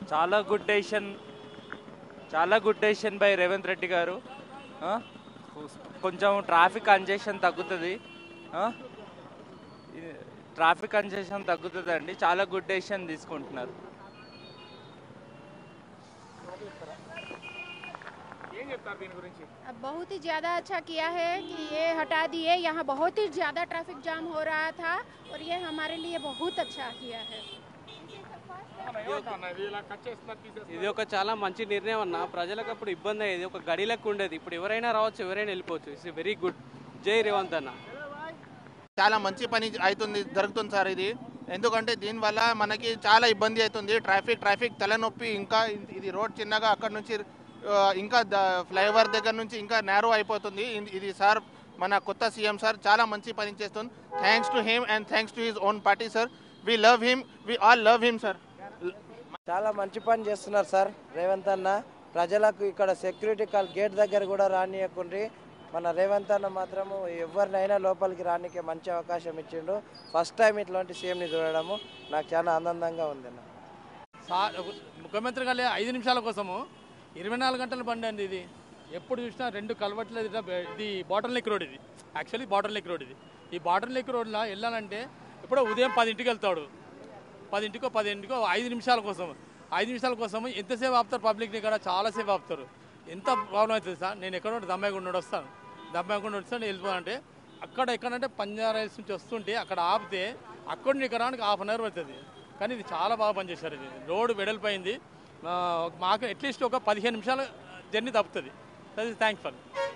చాలా good decision చాలా good decision by Revanth Reddy garu ఆ? కొంచెం ట్రాఫిక్ కంజెషన్ తగ్గుతుంది ఆ? ఇది- ట్రాఫిక్ కంజెషన్ తగ్గుతుంది అండి చాలా గుడ్ డెసిషన్ తీసుకుంటున్నారు ఏం చెప్తారు దీని గురించి अब बहुत ही ज़्यादा अच्छा किया है कि ये हटा दिए यहाँ बहुत ही ज़्यादा ट्रैफिक जाम हो रहा था और ये हमारे लिए बहुत अच्छा किया है అవునా, ఏమంటావు ఇది ఇలా కట్ చేస్తున్నారు ఇది తీసేస్తున్నారు ఒక చాలా మంచి నిర్ణయం అన్న ప్రజలకు అప్పుడు ఇబ్బంది అయ్యేది ఒక గడి లెక్క ఉండేది ఇప్పుడు ఎవరైనా రావచ్చు ఎవరైనా వెళ్ళిపోవచ్చు ఇట్స్ వెరీ గుడ్ జై రేవంత్ అన్న చాలా మంచి పని అవుతుంది జరుగుతుంది సార్ ఇది ఎందుకంటే దీనివల్ల మనకి చాలా ఇబ్బంది అవుతుంది ట్రాఫిక్ ట్రాఫిక్ తలనొప్పి ఇంకా ఇది రోడ్ చిన్నగా అక్కడ నుంచి ఆ, ఇంకా ద- ఫ్లైఓవర్ దగ్గర నుంచి ఇంకా నేరో అయిపోతుంది ఇది- ఇది సార్ మన కొత్త సీఎం సార్ చాలా మంచి పని చేస్తుంది thanks to him and thanks to his own party sir we love him we all love him sir చాలా మంచి పని చేస్తున్నారు సార్ రేవంత్ అన్న ప్రజలకు ఇక్కడ సెక్యూరిటీ కాల్ గేట్ దగ్గర కూడా రానియకుండ్రి మన రేవంత్ అన్న మాత్రము ఎవరినైనా లోపలికి రానికే మంచి అవకాశం ఇచ్చిండు ఫస్ట్ టైం ఇట్లాంటి సీఎంని చూడడము నాకు చాలా ఆనందంగా ఉంది అన్న సా- ముఖ్యమంత్రి గారి ఐదు నిమిషాల కోసము ఇరవై నాలుగు గంటల బండి అండి ఇది ఎప్పుడు చూసినా రెండు కలవట్లేదు ఇట్లా బె- ఇది బాటల్ నెక్ రోడ్ ఇది యాక్చువల్లీ బాటల్ నెక్ రోడ్ ఇది ఈ బాటల్ నెక్ రోడ్లో వెళ్ళాలంటే ఇప్పుడు ఉదయం పదింటికి వెళ్తాడు పదింటికో పదింటికో ఐదు నిమిషాల కోసం ఐదు నిమిషాల కోసం ఎంతసేపు ఆపుతారు పబ్లిక్ని ఇక్కడ చాలాసేపు ఆపుతారు ఎంత ప్రాబ్లం అవుతుంది సార్ నేను ఎక్కడ దమ్మాయిగుండ వస్తాను దమ్మాయిగుండ వస్తాను వెళ్ళిపోవాలంటే అక్కడ ఎక్కడంటే పంజారా హిల్స్ నుంచి వస్తుంటే అక్కడ ఆపితే అక్కడ నుంచి ఎక్కడానికి హాఫ్ అన్ అవర్ పడుతుంది కానీ ఇది చాలా బాగా పనిచేశారు ఇది రోడ్డు వెడల్పోయింది ఆ, మాకు అట్లీస్ట్ ఒక పదిహేను నిమిషాల జర్నీ తప్పుతుంది థ్యాంక్స్ ఫర్